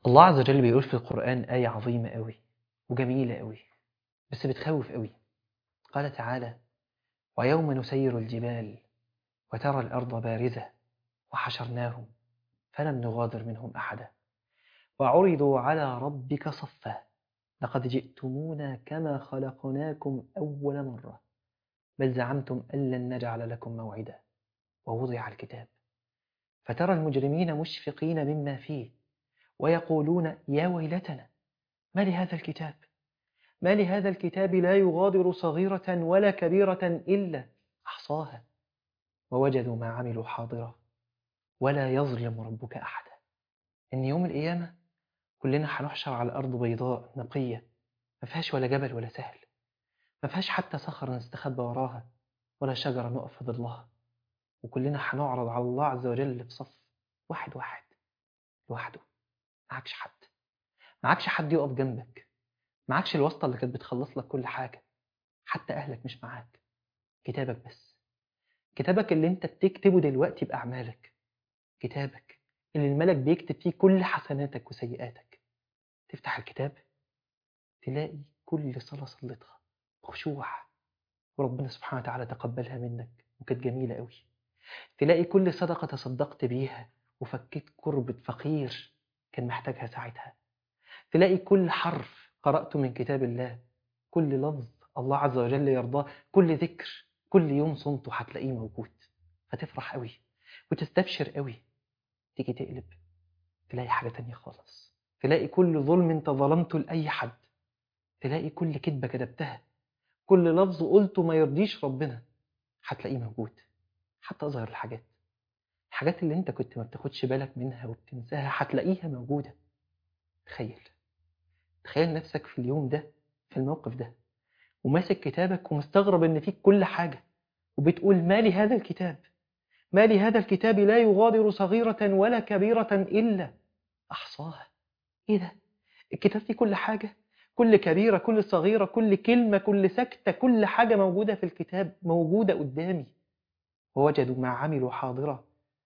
الله عز وجل بيقول في القرآن آية عظيمة قوي وجميلة قوي بس بتخوف قوي قال تعالى ويوم نسير الجبال وترى الأرض بارزة وحشرناهم فلم نغادر منهم أحدا وعرضوا على ربك صفا لقد جئتمونا كما خلقناكم أول مرة بل زعمتم أن لن نجعل لكم موعدا ووضع الكتاب فترى المجرمين مشفقين مما فيه ويقولون يا ويلتنا ما لهذا الكتاب ما لهذا الكتاب لا يغادر صغيرة ولا كبيرة إلا أحصاها ووجدوا ما عملوا حاضرا ولا يظلم ربك أحدا إن يوم القيامة كلنا هنحشر على الأرض بيضاء نقية ما فيهاش ولا جبل ولا سهل ما فيهاش حتى صخرة نستخبى وراها ولا شجرة نقف في ظلها وكلنا هنعرض على الله عز وجل في صف واحد واحد لوحده معكش حد معكش حد يقف جنبك معكش الواسطة اللي كانت بتخلص لك كل حاجة حتى أهلك مش معاك كتابك بس كتابك اللي انت بتكتبه دلوقتي بأعمالك كتابك اللي الملك بيكتب فيه كل حسناتك وسيئاتك تفتح الكتاب تلاقي كل صلاة صليتها خشوع وربنا سبحانه وتعالى تقبلها منك وكانت جميلة قوي تلاقي كل صدقة تصدقت بيها وفكيت كربة فقير كان محتاجها ساعتها تلاقي كل حرف قرأته من كتاب الله كل لفظ الله عز وجل يرضاه كل ذكر كل يوم صمته هتلاقيه موجود فتفرح قوي وتستبشر قوي تيجي تقلب تلاقي حاجة تانية خالص تلاقي كل ظلم انت ظلمته لأي حد تلاقي كل كذبة كذبتها كل لفظ قلته ما يرضيش ربنا هتلاقيه موجود حتى أصغر الحاجات الحاجات اللي انت كنت ما بتاخدش بالك منها وبتنساها هتلاقيها موجودة تخيل تخيل نفسك في اليوم ده في الموقف ده وماسك كتابك ومستغرب ان فيك كل حاجة وبتقول ما لي هذا الكتاب ما لي هذا الكتاب لا يغادر صغيرة ولا كبيرة إلا أحصاها إيه ده الكتاب فيه كل حاجة كل كبيرة كل صغيرة كل كلمة كل سكتة كل حاجة موجودة في الكتاب موجودة قدامي ووجدوا ما عملوا حاضرة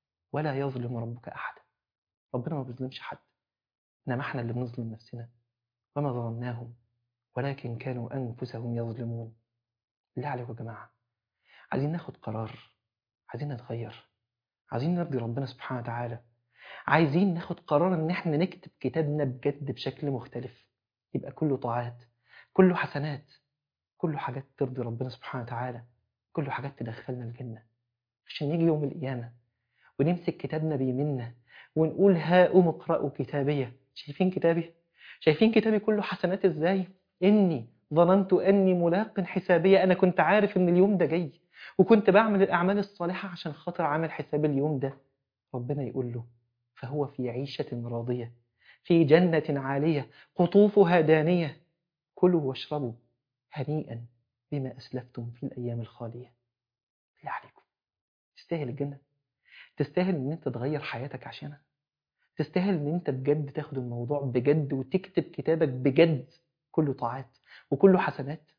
ولا يظلم ربك أحدا ربنا ما بيظلمش حد إنما احنا اللي بنظلم نفسنا وما ظلمناهم ولكن كانوا أنفسهم يظلمون بالله عليكم يا جماعة عايزين ناخد قرار عايزين نتغير عايزين نرضي ربنا سبحانه وتعالى عايزين ناخد قرار ان احنا نكتب كتابنا بجد بشكل مختلف يبقى كله طاعات كله حسنات كله حاجات ترضي ربنا سبحانه وتعالى كله حاجات تدخلنا الجنة عشان يجي يوم القيامة ونمسك كتابنا بيمنا ونقول هاؤم اقرأوا كتابية شايفين كتابي شايفين كتابي كله حسنات ازاي اني ظننت اني ملاق حسابية انا كنت عارف ان اليوم ده جاي وكنت بعمل الأعمال الصالحة عشان خاطر عامل حساب اليوم ده ربنا يقول له فهو في عيشة راضية في جنة عالية قطوفها دانية كلوا واشربوا هنيئا بما أسلفتم في الأيام الخالية بالله عليكم تستاهل الجنة تستاهل ان انت تغير حياتك عشانها تستاهل ان انت بجد تاخد الموضوع بجد وتكتب كتابك بجد كله طاعات وكله حسنات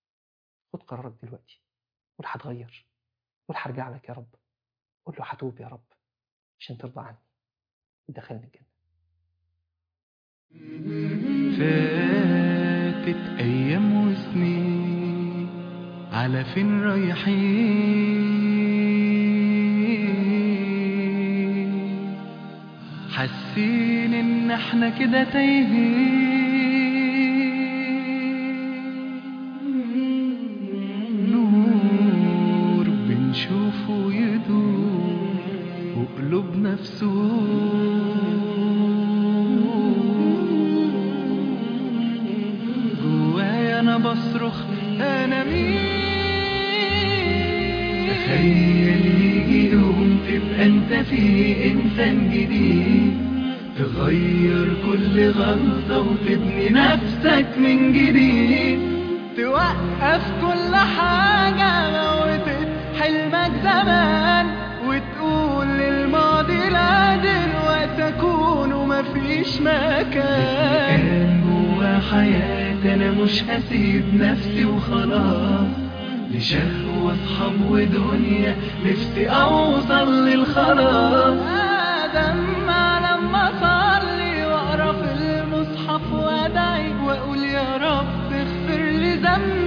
خد قرارك دلوقتي قول هتغير قول هرجع لك يا رب قول له هتوب يا رب عشان ترضى عني ودخلني الجنة فاتت أيام وسنين على فين رايحين حاسين إن احنا كده تايهين نور بنشوفه يدور وقلوبنا في جوايا انا بصرخ انا مين تخيل يجي يوم تبقى انت فيه انسان جديد تغير كل غلطة وتبني نفسك من جديد توقف كل حاجة موتت حلمك زمان وتقول للماضي لا دلوقتي اكون ومفيش مكان كان جوا حياتي انا مش هسيب نفسي وخلاص لشهوة اصحاب ودنيا نفسي اوصل للخلاص ادم لما اصلي واقرا في هم